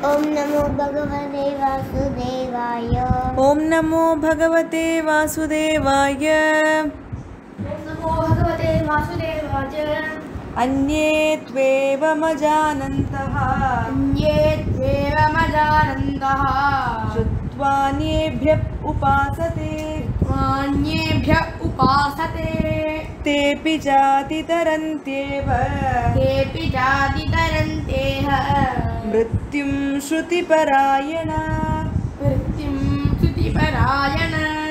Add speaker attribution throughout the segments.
Speaker 1: ॐ नमो भगवते वासुदेवाय
Speaker 2: ഓം നമോ ഭഗവത്തെ വാസുദേവായ
Speaker 1: नमो भगवते वासुदेवाय
Speaker 2: അന്യേ ത്വേവമജാനന്തഃ
Speaker 1: अन्ये त्वेवमजानन्दः
Speaker 2: ശ്രുത്വാന്യേഭ്യ ഉപാസത്തെ
Speaker 1: अन्येभ्य उपासते
Speaker 2: തേപി ജാതിതരന്ത്യേവ
Speaker 1: तेऽपि जातितरन्तेह
Speaker 2: മൃത്യും ശ്രുതിപരായണ
Speaker 1: मृत्युं श्रुतिपरायण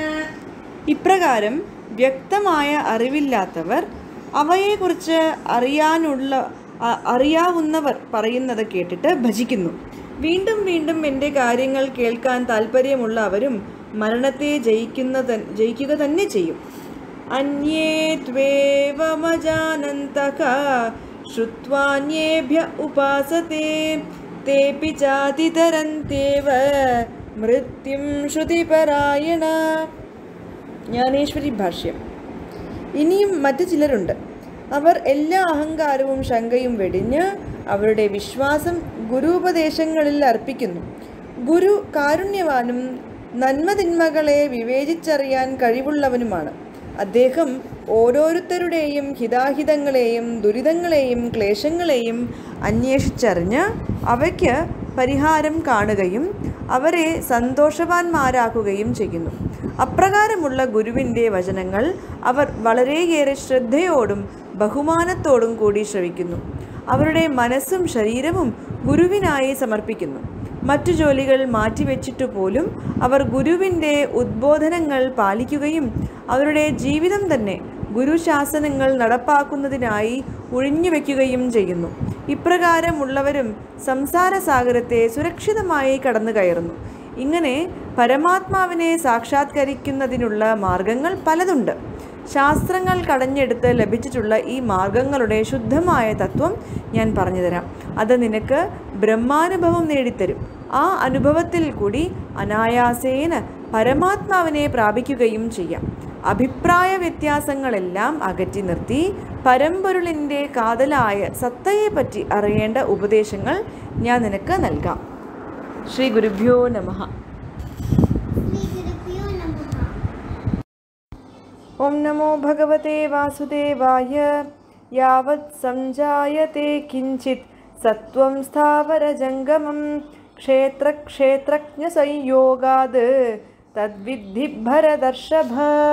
Speaker 2: ഇപ്രകാരം വ്യക്തമായ അറിവില്ലാത്തവർ അവയെക്കുറിച്ച് അറിയാനുള്ള അ- അറിയാവുന്നവർ പറയുന്നത് കേട്ടിട്ട് ഭജിക്കുന്നു വീണ്ടും വീണ്ടും എൻ്റെ കാര്യങ്ങൾ കേൾക്കാൻ താല്പര്യമുള്ള അവരും മരണത്തെ ജയിക്കുന്ന ജയിക്കുക തന്നെ ചെയ്യും അന്യേ ത്വേവമജാനന്തക ശ്രുത്വാന്യേഭ്യ ഉപാസത്തെ തേപി ചാതിതരന്തേവ മൃത്യും ശ്രുതിപരായണ ജ്ഞാനേശ്വരി ഭാഷ്യം ഇനിയും മറ്റു ചിലരുണ്ട് അവർ എല്ലാ അഹങ്കാരവും ശങ്കയും വെടിഞ്ഞ് അവരുടെ വിശ്വാസം ഗുരുപദേശങ്ങളിൽ അർപ്പിക്കുന്നു ഗുരു കാരുണ്യവാനും നന്മതിന്മകളെ വിവേചിച്ചറിയാൻ കഴിവുള്ളവനുമാണ് അദ്ദേഹം ഓരോരുത്തരുടെയും ഹിതാഹിതങ്ങളെയും ദുരിതങ്ങളെയും ക്ലേശങ്ങളെയും അന്വേഷിച്ചറിഞ്ഞ് അവയ്ക്ക് പരിഹാരം കാണുകയും അവരെ സന്തോഷവാന്മാരാക്കുകയും ചെയ്യുന്നു അപ്രകാരമുള്ള ഗുരുവിൻ്റെ വചനങ്ങൾ അവർ വളരെയേറെ ശ്രദ്ധയോടും ബഹുമാനത്തോടും കൂടി ശ്രവിക്കുന്നു അവരുടെ മനസ്സും ശരീരവും ഗുരുവിനായി സമർപ്പിക്കുന്നു മറ്റു ജോലികൾ മാറ്റിവെച്ചിട്ടു പോലും അവർ ഗുരുവിൻ്റെ ഉദ്ബോധനങ്ങൾ പാലിക്കുകയും അവരുടെ ജീവിതം തന്നെ ഗുരുശാസനങ്ങൾ നടപ്പാക്കുന്നതിനായി ഒഴിഞ്ഞുവെക്കുകയും ചെയ്യുന്നു ഇപ്രകാരമുള്ളവരും സംസാരസാഗരത്തെ സുരക്ഷിതമായി കടന്നു കയറുന്നു ഇങ്ങനെ പരമാത്മാവിനെ സാക്ഷാത്കരിക്കുന്നതിനുള്ള മാർഗങ്ങൾ പലതുണ്ട് ശാസ്ത്രങ്ങൾ കടഞ്ഞെടുത്ത് ലഭിച്ചിട്ടുള്ള ഈ മാർഗങ്ങളുടെ ശുദ്ധമായ തത്വം ഞാൻ പറഞ്ഞുതരാം അത് നിനക്ക് ബ്രഹ്മാനുഭവം നേടിത്തരും ആ അനുഭവത്തിൽ കൂടി അനായാസേന പരമാത്മാവിനെ പ്രാപിക്കുകയും ചെയ്യാം അഭിപ്രായ വ്യത്യാസങ്ങളെല്ലാം അകറ്റി നിർത്തി പരമ്പൊരുളിൻ്റെ കാതലായ സത്തയെപ്പറ്റി അറിയേണ്ട ഉപദേശങ്ങൾ ഞാൻ നിനക്ക് നൽകാം ശ്രീ ഗുരുഭ്യോ നമഃ ഓം നമോ ഭഗവത്തെ വാസുദേവായ യാവത് സംജായത്തെ കിഞ്ചിത് സത്വം സ്ഥാവരജംഗമം ക്ഷേത്രക്ഷേത്രജ്ഞസംയോഗാത് തദ്വിദ്ധി ഭരതർഷഭ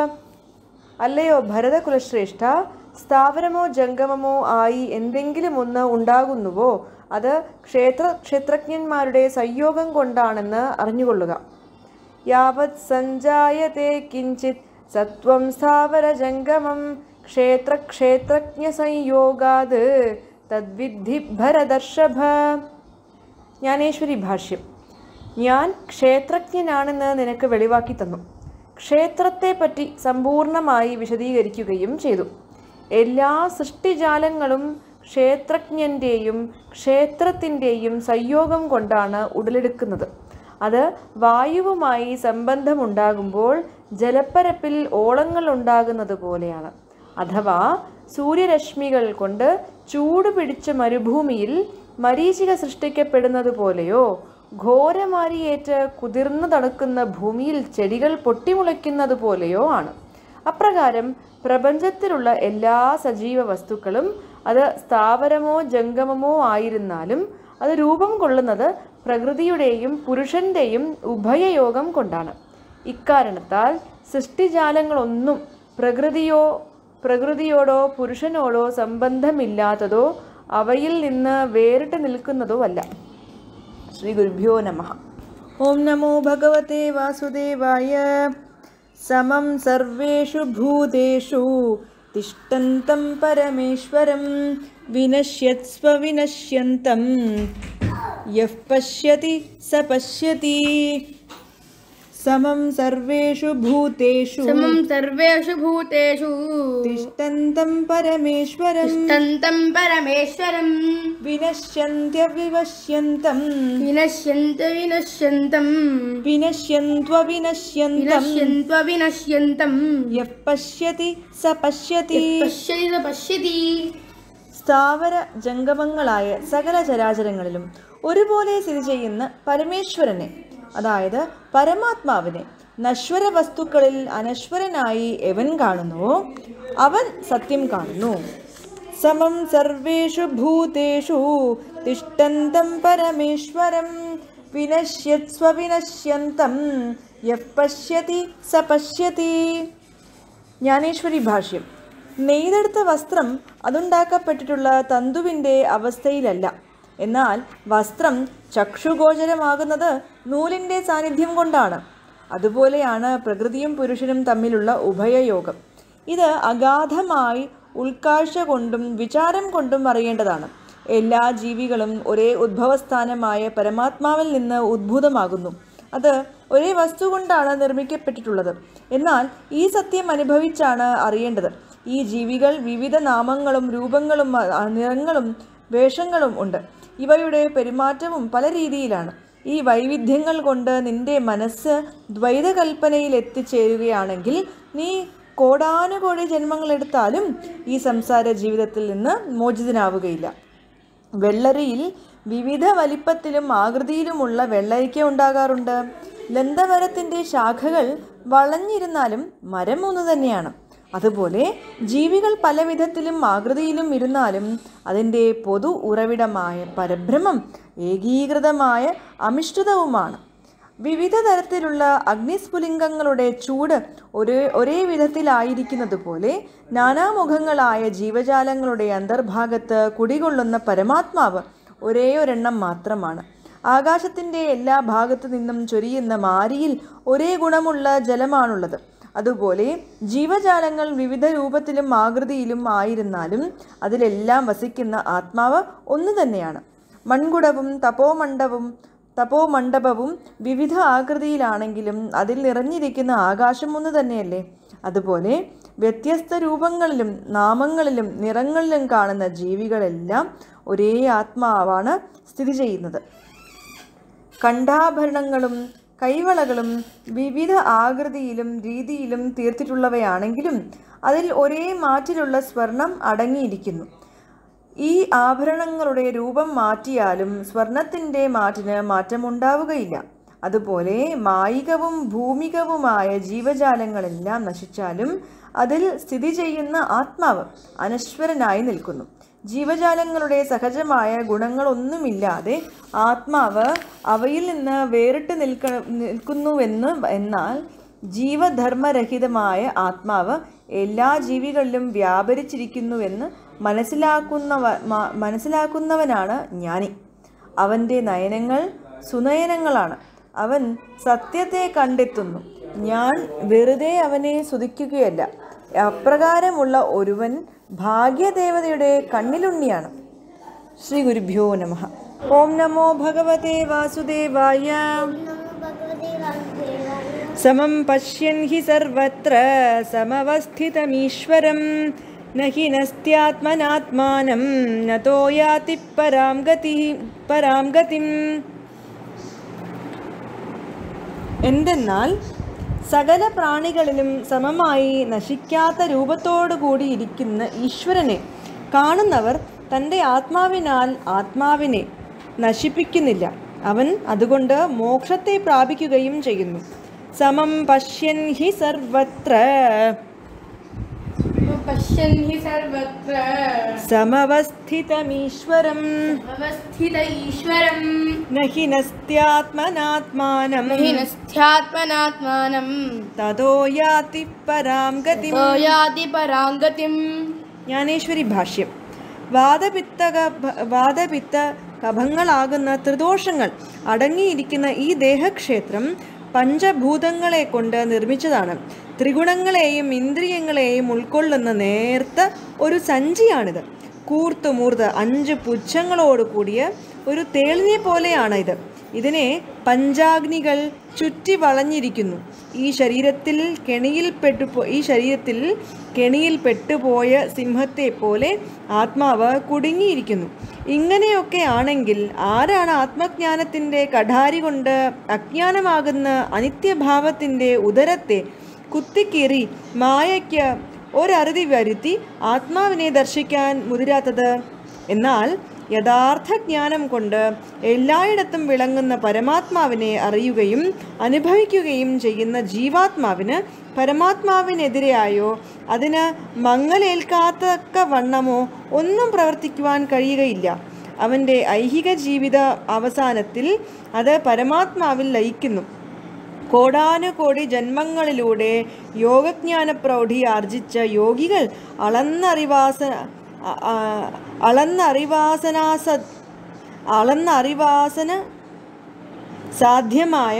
Speaker 2: അല്ലയോ ഭരതകുലശ്രേഷ്ഠ സ്ഥാവരമോ ജംഗമമോ ആയി എന്തെങ്കിലും ഒന്ന് ഉണ്ടാകുന്നുവോ അത് ക്ഷേത്ര ക്ഷേത്രജ്ഞന്മാരുടെ സംയോഗം കൊണ്ടാണെന്ന് അറിഞ്ഞുകൊള്ളുക യാവത് സഞ്ജായത്തെ കിഞ്ചിത് സത്വം സ്ഥാവരജംഗമം ക്ഷേത്രക്ഷേത്രജ്ഞ സംയോഗാത് തദ്വിദ്ധി ഭരതർഷഭ ജ്ഞാനേശ്വരി ഭാഷ്യം ഞാൻ ക്ഷേത്രജ്ഞനാണെന്ന് നിനക്ക് വെളിവാക്കി തന്നു ക്ഷേത്രത്തെപ്പറ്റി സമ്പൂർണമായി വിശദീകരിക്കുകയും ചെയ്തു എല്ലാ സൃഷ്ടിജാലങ്ങളും ക്ഷേത്രജ്ഞൻ്റെയും ക്ഷേത്രത്തിൻ്റെയും സംയോഗം കൊണ്ടാണ് ഉടലെടുക്കുന്നത് അത് വായുവുമായി സംബന്ധമുണ്ടാകുമ്പോൾ ജലപ്പരപ്പിൽ ഓളങ്ങൾ ഉണ്ടാകുന്നത് പോലെയാണ് അഥവാ സൂര്യരശ്മികൾ കൊണ്ട് ചൂട് പിടിച്ച മരുഭൂമിയിൽ മരീചിക സൃഷ്ടിക്കപ്പെടുന്നത് പോലെയോ ഘോരമാരിയേറ്റ് കുതിർന്നു തണുക്കുന്ന ഭൂമിയിൽ ചെടികൾ പൊട്ടിമുളയ്ക്കുന്നത് പോലെയോ ആണ് അപ്രകാരം പ്രപഞ്ചത്തിലുള്ള എല്ലാ സജീവ വസ്തുക്കളും അത് സ്ഥാവരമോ ജംഗമമോ ആയിരുന്നാലും അത് രൂപം കൊള്ളുന്നത് പ്രകൃതിയുടെയും പുരുഷന്റെയും ഉഭയയോഗം കൊണ്ടാണ് ഇക്കാരണത്താൽ സൃഷ്ടിജാലങ്ങളൊന്നും പ്രകൃതിയോ പ്രകൃതിയോടോ പുരുഷനോടോ സംബന്ധമില്ലാത്തതോ അവയിൽ നിന്ന് വേറിട്ട് നിൽക്കുന്നതോ അല്ല ശ്രീ ഗുരുഭ്യോ നമ ഓം നമോ ഭഗവത്തെ വാസുദേവായ സമം സർവേഷു ഭൂതേഷു തിഷ്ടന്തം പരമേശ്വരം വിനശ്യത്സ്വ വിനശ്യന്തം യഃ പശ്യതി സ പശ്യതി സമം സർവേഷു ഭൂതേഷു
Speaker 1: समं सर्वेषु भूतेषु
Speaker 2: തിഷ്ടന്തം പരമേശ്വരം
Speaker 1: तिष्ठन्तं परमेश्वरं
Speaker 2: വിനശ്യന്ത്യവിവശ്യന്തം
Speaker 1: विनश्यन्त विनश्यन्तं
Speaker 2: വിനശ്യന്ത്വവിനശ്യന്തം
Speaker 1: विनश्यन्त्वविनश्यन्तं
Speaker 2: യഃ പശ്യതി സ പശ്യതി
Speaker 1: पश्यति स पश्यति
Speaker 2: സ്ഥാവര ജംഗമങ്ങളായ സകല ചരാചരങ്ങളിലും ഒരുപോലെ സ്ഥിതി ചെയ്യുന്ന പരമേശ്വരനെ അതായത് പരമാത്മാവിനെ നശ്വര വസ്തുക്കളിൽ അനശ്വരനായി എവൻ കാണുന്നുവോ അവൻ സത്യം കാണുന്നു സമം സർവേഷു ഭൂതേഷു തിഷ്ടന്തം പരമേശ്വരം വിനശ്യത്സ്വ വിനശ്യന്തം യഃ പശ്യതി സ പശ്യതി ജ്ഞാനേശ്വരി ഭാഷ്യം നെയ്തെടുത്ത വസ്ത്രം അതുണ്ടാക്കപ്പെട്ടിട്ടുള്ള തന്തുവിൻ്റെ അവസ്ഥയിലല്ല എന്നാൽ വസ്ത്രം ചക്ഷുഗോചരമാകുന്നത് നൂലിൻ്റെ സാന്നിധ്യം കൊണ്ടാണ് അതുപോലെയാണ് പ്രകൃതിയും പുരുഷനും തമ്മിലുള്ള ഉഭയയോഗം ഇത് അഗാധമായി ഉൾക്കാഴ്ച കൊണ്ടും വിചാരം കൊണ്ടും അറിയേണ്ടതാണ് എല്ലാ ജീവികളും ഒരേ ഉദ്ഭവസ്ഥാനമായ പരമാത്മാവിൽ നിന്ന് ഉദ്ഭൂതമാകുന്നു അത് ഒരേ വസ്തു കൊണ്ടാണ് നിർമ്മിക്കപ്പെട്ടിട്ടുള്ളത് എന്നാൽ ഈ സത്യം അനുഭവിച്ചാണ് അറിയേണ്ടത് ഈ ജീവികൾ വിവിധ നാമങ്ങളും രൂപങ്ങളും അ, നിറങ്ങളും വേഷങ്ങളും ഉണ്ട് ഇവയുടെ പെരുമാറ്റവും പല രീതിയിലാണ് ഈ വൈവിധ്യങ്ങൾ കൊണ്ട് നിന്റെ മനസ്സ് ദ്വൈതകൽപ്പനയിൽ എത്തിച്ചേരുകയാണെങ്കിൽ നീ കോടാനുകോടി ജന്മങ്ങളെടുത്താലും ഈ സംസാര ജീവിതത്തിൽ നിന്ന് മോചിതനാവുകയില്ല വെള്ളരിയിൽ വിവിധ വലിപ്പത്തിലും ആകൃതിയിലുമുള്ള വെള്ളരിക്ക ഉണ്ടാകാറുണ്ട് ലന്തമരത്തിൻ്റെ ശാഖകൾ വളഞ്ഞിരുന്നാലും മരം ഒന്ന് തന്നെയാണ് അതുപോലെ ജീവികൾ പല വിധത്തിലും ആകൃതിയിലും ഇരുന്നാലും അതിൻ്റെ പൊതു ഉറവിടമായ പരബ്രഹ്മം ഏകീകൃതമായ അമിഷ്ടിതവുമാണ് വിവിധ തരത്തിലുള്ള അഗ്നിസ്ഫുലിംഗങ്ങളുടെ ചൂട് ഒരേ ഒരേ വിധത്തിലായിരിക്കുന്നത് പോലെ നാനാമുഖങ്ങളായ ജീവജാലങ്ങളുടെ അന്തർഭാഗത്ത് കുടികൊള്ളുന്ന പരമാത്മാവ് ഒരേ ഒരെണ്ണം മാത്രമാണ് ആകാശത്തിൻ്റെ എല്ലാ ഭാഗത്തു നിന്നും ചൊരിയുന്ന മാരിയിൽ ഒരേ ഗുണമുള്ള ജലമാണുള്ളത് അതുപോലെ ജീവജാലങ്ങൾ വിവിധ രൂപത്തിലും ആകൃതിയിലും ആയിരുന്നാലും അതിലെല്ലാം വസിക്കുന്ന ആത്മാവ് ഒന്നു തന്നെയാണ് മൺകുടവും തപോമണ്ഡവും തപോമണ്ഡപവും വിവിധ ആകൃതിയിലാണെങ്കിലും അതിൽ നിറഞ്ഞിരിക്കുന്ന ആകാശം ഒന്ന് തന്നെയല്ലേ അതുപോലെ വ്യത്യസ്ത രൂപങ്ങളിലും നാമങ്ങളിലും നിറങ്ങളിലും കാണുന്ന ജീവികളെല്ലാം ഒരേ ആത്മാവാണ് സ്ഥിതി ചെയ്യുന്നത് കണ്ഠാഭരണങ്ങളും കൈവളകളും വിവിധ ആകൃതിയിലും രീതിയിലും തീർത്തിട്ടുള്ളവയാണെങ്കിലും അതിൽ ഒരേ മാറ്റിലുള്ള സ്വർണം അടങ്ങിയിരിക്കുന്നു ഈ ആഭരണങ്ങളുടെ രൂപം മാറ്റിയാലും സ്വർണത്തിൻ്റെ മാറ്റിന് മാറ്റമുണ്ടാവുകയില്ല അതുപോലെ മായികവും ഭൂമികവുമായ ജീവജാലങ്ങളെല്ലാം നശിച്ചാലും അതിൽ സ്ഥിതി ചെയ്യുന്ന ആത്മാവ് അനശ്വരനായി നിൽക്കുന്നു ജീവജാലങ്ങളുടെ സഹജമായ ഗുണങ്ങളൊന്നുമില്ലാതെ ആത്മാവ് അവയിൽ നിന്ന് വേറിട്ട് നിൽക്ക നിൽക്കുന്നുവെന്ന് എന്നാൽ ജീവധർമ്മരഹിതമായ ആത്മാവ് എല്ലാ ജീവികളിലും വ്യാപരിച്ചിരിക്കുന്നുവെന്ന് മനസ്സിലാക്കുന്നവ മ- മനസ്സിലാക്കുന്നവനാണ് ജ്ഞാനി അവൻ്റെ നയനങ്ങൾ സുനയനങ്ങളാണ് അവൻ സത്യത്തെ കണ്ടെത്തുന്നു ഞാൻ വെറുതെ അവനെ സ്തുതിക്കുകയല്ല അപ്രകാരമുള്ള ഒരുവൻ ഭാഗ്യദേവതയുടെ കണ്ണിലുണ്ണിയാണ് ശ്രീ ഗുരുഭ്യോ നമ ഓം നമോ ഭഗവതേ വാസുദേവായ സമം പശ്യൻ ഹി സർവത്ര സമവസ്ഥിതമീശ്വരം ന ഹി നസ്ത്യാത്മനാത്മാനം നതോ യാതി പരാം ഗതി പരാം ഗതിം എന്തെന്നാൽ സകല പ്രാണികളിലും സമമായി നശിക്കാത്ത രൂപത്തോടു കൂടിയിരിക്കുന്ന ഈശ്വരനെ കാണുന്നവർ തൻ്റെ ആത്മാവിനാൽ ആത്മാവിനെ നശിപ്പിക്കുന്നില്ല അവൻ അതുകൊണ്ട് മോക്ഷത്തെ പ്രാപിക്കുകയും ചെയ്യുന്നു സമം പശ്യൻ ഹി സർവത്ര
Speaker 1: पश्यन् हि सर्वत्र
Speaker 2: സമവസ്ഥിതമീശ്വരം
Speaker 1: अवस्थित ईश्वरम्
Speaker 2: ന ഹി നസ്ത്യാത്മനാത്മാനം
Speaker 1: न हि नस्थ्यात्मनात्मानं
Speaker 2: തതോ യാതി പരാം ഗതിം
Speaker 1: तो याति परां गतिम्
Speaker 2: ജ്ഞാനേശ്വരി ഭാഷ്യം വാദപിത്ത കഭ- വാദപിത്ത കഭങ്ങളാകുന്ന ത്രിദോഷങ്ങൾ അടങ്ങിയിരിക്കുന്ന ഈ ദേഹക്ഷേത്രം പഞ്ചഭൂതങ്ങളെ കൊണ്ട് നിർമ്മിച്ചതാണ് ത്രിഗുണങ്ങളെയും ഇന്ദ്രിയങ്ങളെയും ഉൾക്കൊള്ളുന്ന നേർത്ത ഒരു സഞ്ചിയാണിത് കൂർത്തുമൂർത്ത് അഞ്ച് പുച്ഛങ്ങളോട് കൂടിയ ഒരു തേളിനെ പോലെയാണ് ഇത് ഇതിനെ പഞ്ചാഗ്നികൾ ചുറ്റി വളഞ്ഞിരിക്കുന്നു ഈ ശരീരത്തിൽ കെണിയിൽ പെട്ടുപോ ഈ ശരീരത്തിൽ കെണിയിൽ പെട്ടുപോയ സിംഹത്തെ പോലെ ആത്മാവ് കുടുങ്ങിയിരിക്കുന്നു ഇങ്ങനെയൊക്കെ ആണെങ്കിൽ ആരാണ് ആത്മജ്ഞാനത്തിൻ്റെ കഠാരി കൊണ്ട് അജ്ഞാനമാകുന്ന അനിത്യഭാവത്തിൻ്റെ ഉദരത്തെ കുത്തിക്കീറി മായയ്ക്ക് ഒരറുതി വരുത്തി ആത്മാവിനെ ദർശിക്കാൻ മുതിരാത്തത് എന്നാൽ യഥാർത്ഥ ജ്ഞാനം കൊണ്ട് എല്ലായിടത്തും വിളങ്ങുന്ന പരമാത്മാവിനെ അറിയുകയും അനുഭവിക്കുകയും ചെയ്യുന്ന ജീവാത്മാവിന് പരമാത്മാവിനെതിരെയായോ അതിന് മങ്ങലേൽക്കാത്തക്ക വണ്ണമോ ഒന്നും പ്രവർത്തിക്കുവാൻ കഴിയുകയില്ല അവൻ്റെ ഐഹിക ജീവിത അവസാനത്തിൽ അത് പരമാത്മാവിൽ ലയിക്കുന്നു കോടാനുകോടി ജന്മങ്ങളിലൂടെ യോഗജ്ഞാന പ്രൗഢി ആർജിച്ച യോഗികൾ അളന്നറിവാസ അ- ആ- അളന്നറിവാസനാസ അളന്നറിവാസന സാധ്യമായ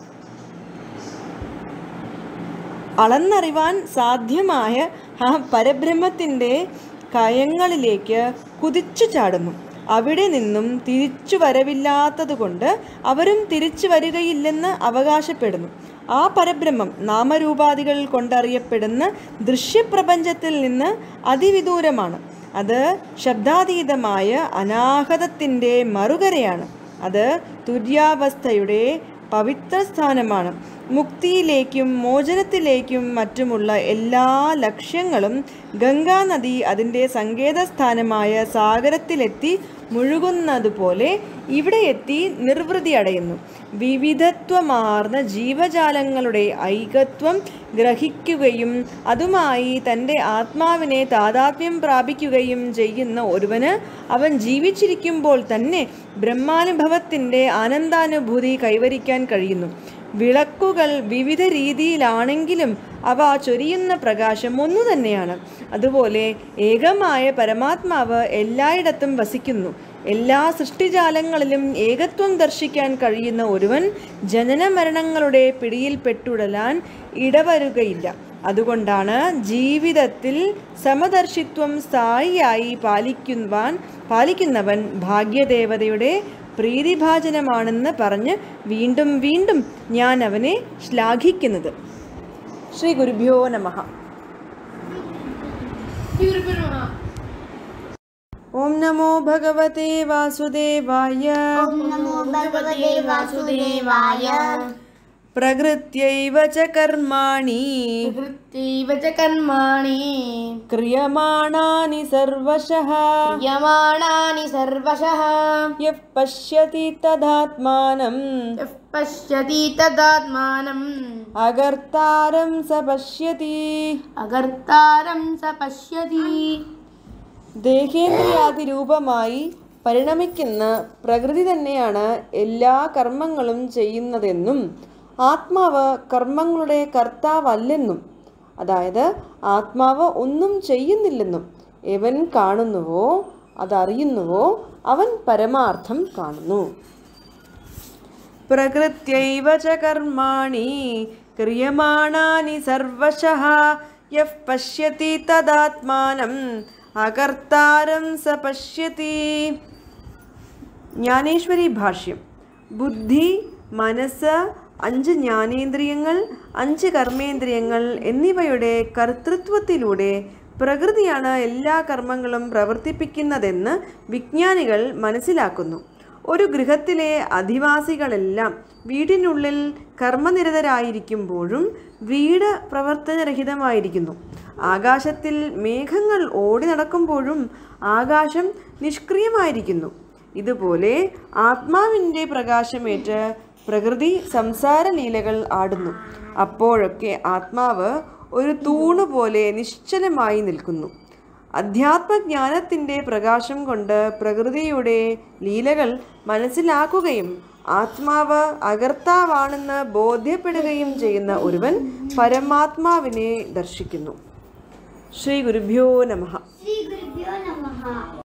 Speaker 2: അളന്നറിവാൻ സാധ്യമായ ആ പരബ്രഹ്മത്തിൻ്റെ കയങ്ങളിലേക്ക് കുതിച്ചു ചാടുന്നു അവിടെ നിന്നും തിരിച്ചു വരവില്ലാത്തതുകൊണ്ട് അവരും തിരിച്ചു വരികയില്ലെന്ന് അവകാശപ്പെടുന്നു ആ പരബ്രഹ്മം നാമരൂപാദികൾ കൊണ്ടറിയപ്പെടുന്ന ദൃശ്യപ്രപഞ്ചത്തിൽ നിന്ന് അതിവിദൂരമാണ് അത് ശബ്ദാതീതമായ അനാഹതത്തിൻ്റെ മറുകരയാണ് അത് തുര്യാവസ്ഥയുടെ പവിത്ര സ്ഥാനമാണ് മുക്തിയിലേക്കും മോചനത്തിലേക്കും മറ്റുമുള്ള എല്ലാ ലക്ഷ്യങ്ങളും ഗംഗാനദി അതിൻ്റെ സങ്കേതസ്ഥാനമായ സാഗരത്തിലെത്തി മുഴുകുന്നതുപോലെ ഇവിടെ എത്തി നിർവൃതി അടയുന്നു വിവിധത്വമാർന്ന ജീവജാലങ്ങളുടെ ഐകത്വം ഗ്രഹിക്കുകയും അതുമായി തൻ്റെ ആത്മാവിനെ താതാത്മ്യം പ്രാപിക്കുകയും ചെയ്യുന്ന ഒരുവന് അവൻ ജീവിച്ചിരിക്കുമ്പോൾ തന്നെ ബ്രഹ്മാനുഭവത്തിൻ്റെ ആനന്ദാനുഭൂതി കൈവരിക്കാൻ കഴിയുന്നു വിളക്കുകൾ വിവിധ രീതിയിലാണെങ്കിലും അവ ചൊരിയുന്ന പ്രകാശം ഒന്നു തന്നെയാണ് അതുപോലെ ഏകമായ പരമാത്മാവ് എല്ലായിടത്തും വസിക്കുന്നു എല്ലാ സൃഷ്ടിജാലങ്ങളിലും ഏകത്വം ദർശിക്കാൻ കഴിയുന്ന ഒരുവൻ ജനന മരണങ്ങളുടെ പിടിയിൽപ്പെട്ടുടലാൻ ഇടവരുകയില്ല അതുകൊണ്ടാണ് ജീവിതത്തിൽ സമദർശിത്വം സ്ഥായിയായി പാലിക്കുവാൻ പാലിക്കുന്നവൻ ഭാഗ്യദേവതയുടെ പ്രീതിഭാജനമാണെന്ന് പറഞ്ഞ് വീണ്ടും വീണ്ടും ഞാൻ അവനെ ശ്ലാഘിക്കുന്നത് ശ്രീ ഗുരുഭ്യോ നമഃ ഓം നമോ ഭഗവതേ വാസുദേവായ
Speaker 3: നമോ ഭഗവതേ വാസുദേവായ
Speaker 2: പ്രകൃത്യൈവ ച കർമാണി
Speaker 1: कृत्यैव च कर्माणि
Speaker 2: ക്രിയമാണാനി സർവശഃ
Speaker 1: यमाणानि सर्वशः
Speaker 2: യഃ പശ്യതി തദാത്മാനം
Speaker 1: यः पश्यति तदात्मानम्
Speaker 2: അകർത്താരം സ പശ്യതി
Speaker 1: अकर्तारं स पश्यति
Speaker 2: ദേഹേന്ദ്രിയാദി രൂപമായി പരിണമിക്കുന്ന പ്രകൃതി തന്നെയാണ് എല്ലാ കർമ്മങ്ങളും ചെയ്യുന്നതെന്നും ആത്മാവ് കർമ്മങ്ങളുടെ കർത്താവല്ലെന്നും അതായത് ആത്മാവ് ഒന്നും ചെയ്യുന്നില്ലെന്നും എവൻ കാണുന്നുവോ അതറിയുന്നുവോ അവൻ പരമാർത്ഥം കാണുന്നു പ്രകൃത്യൈവ ച കർമാണി ക്രിയമാണാനി സർവശഃ യഃ പശ്യതി തദാത്മാനം അകർത്താരം സ പശ്യതി ജ്ഞാനേശ്വരി ഭാഷ്യം ബുദ്ധി മനസ്സ് അഞ്ച് ജ്ഞാനേന്ദ്രിയങ്ങൾ അഞ്ച് കർമ്മേന്ദ്രിയങ്ങൾ എന്നിവയുടെ കർത്തൃത്വത്തിലൂടെ പ്രകൃതിയാണ് എല്ലാ കർമ്മങ്ങളും പ്രവർത്തിപ്പിക്കുന്നതെന്ന് വിജ്ഞാനികൾ മനസ്സിലാക്കുന്നു ഒരു ഗൃഹത്തിലെ അധിവാസികളെല്ലാം വീടിനുള്ളിൽ കർമ്മനിരതരായിരിക്കുമ്പോഴും വീട് പ്രവർത്തനരഹിതമായിരിക്കുന്നു ആകാശത്തിൽ മേഘങ്ങൾ ഓടി നടക്കുമ്പോഴും ആകാശം നിഷ്ക്രിയമായിരിക്കുന്നു ഇതുപോലെ ആത്മാവിൻ്റെ പ്രകാശമേറ്റ് പ്രകൃതി സംസാരലീലകൾ ആടുന്നു അപ്പോഴൊക്കെ ആത്മാവ് ഒരു തൂണ് പോലെ നിശ്ചലമായി നിൽക്കുന്നു അധ്യാത്മജ്ഞാനത്തിൻ്റെ പ്രകാശം കൊണ്ട് പ്രകൃതിയുടെ ലീലകൾ മനസ്സിലാക്കുകയും ആത്മാവ് അകർത്താവാണെന്ന് ബോധ്യപ്പെടുകയും ചെയ്യുന്ന ഒരുവൻ പരമാത്മാവിനെ ദർശിക്കുന്നു ശ്രീ ഗുരുഭ്യോ നമഃ
Speaker 3: ശ്രീ ഗുരുഭ്യോ നമഃ